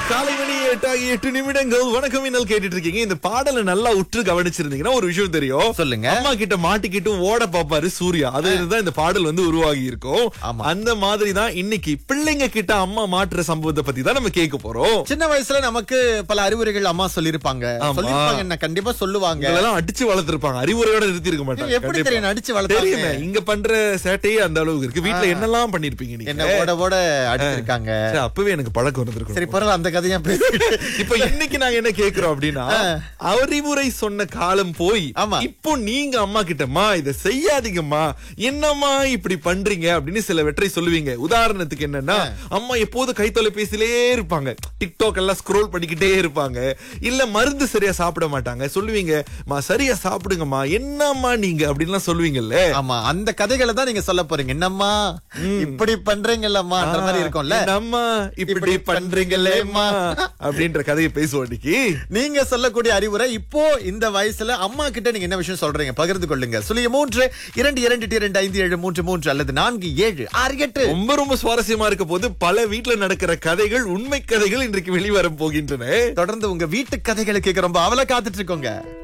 காலை மணி எட்டாகி எட்டு நிமிடங்கள் வணக்கம் இன்னல் கேட்டுட்டு இருக்கீங்க இந்த பாடலை நல்லா உற்று கவனிச்சிருந்தீங்கன்னா ஒரு விஷயம் தெரியும் சொல்லுங்க. அம்மா கிட்ட மாட்டிக்கிட்டு ஓட பாப்பாரு சூர்யா அது தான் இந்த பாடல் வந்து உருவாகி இருக்கும் ஆமா. அந்த மாதிரி தான் இன்னைக்கு பிள்ளைங்க கிட்ட அம்மா மாட்டுற சம்பவத்தை பத்தி தான் நம்ம கேட்க போறோம் சின்ன வயசுல நமக்கு பல அறிவுரைகள் அம்மா சொல்லிருப்பாங்க ஆமா. சொல்லிருப்பாங்க என்ன கண்டிப்பா சொல்லுவாங்க இதெல்லாம் அடிச்சு வளர்த்திருப்பாங்க அறிவுரையோட நிறுத்தி இருக்க மாட்டாங்க எப்படி கண்டிப்பா. தெரியும் அடிச்சு வளர்த்தாங்க? தெரியுமே இங்க பண்ற சேட்டையே அந்த அளவுக்கு இருக்கு வீட்ல என்னெல்லாம் பண்ணிருப்பீங்க என்ன நீங்க ஓட ஓட அடிச்சிருக்காங்க சரி, அப்பவே எனக்கு பழக்கம் இருந்திருக்கும் சரி பரவாயில்ல அந்த கதையா பேசிட்டு இப்ப இன்னைக்கு நாங்க என்ன கேக்குறோம் அப்படின்னா அறிவுரை சொன்ன காலம் போய் ஆமா. இப்போ நீங்க அம்மா கிட்டம்மா இத செய்யாதீங்கம்மா என்னம்மா இப்படி பண்றீங்க அப்படின்னு சில வெற்றை சொல்லுவீங்க உதாரணத்துக்கு என்னன்னா அம்மா எப்போது கை தொலைபேசியிலே இருப்பாங்க டிக்டாக் எல்லாம் ஸ்க்ரோல் பண்ணிக்கிட்டே இருப்பாங்க இல்ல மருந்து சரியா சாப்பிட மாட்டாங்க சொல்லுவீங்க மா சரியா சாப்பிடுங்கம்மா என்னம்மா நீங்க அப்படின்லாம் சொல்லுவீங்கல்ல ஆமா அந்த கதைகளை தான் நீங்க சொல்ல போறீங்க என்னம்மா இப்படி பண்றீங்கல்லம்மா அந்த மாதிரி இருக்கும்ல என்னம்மா இப்படி இப்படி பண்றீங்களேம்மா அப்படின்ற கதையை பேசுவோம் இன்னைக்கு நீங்க சொல்லக்கூடிய அறிவுரை இப்போ இந்த வயசுல அம்மா கிட்ட நீங்க என்ன விஷயம் சொல்றீங்க பகிர்ந்து கொள்ளுங்க சுழிய மூன்று இரண்டு இரண்டு எட்டு, இரண்டு ஐந்து ஏழு மூன்று மூன்று அல்லது நான்கு ஏழு ஆறு எட்டு ரொம்ப ரொம்ப சுவாரஸ்யமா இருக்க போது பல வீட்ல நடக்கிற கதைகள் உண்மை கதைகள் இன்றைக்கு வெளிவர போகின்றன தொடர்ந்து உங்க வீட்டு கதைகளை கேட்க ரொம்ப அவல காத்துட்டு இருக்கோங்க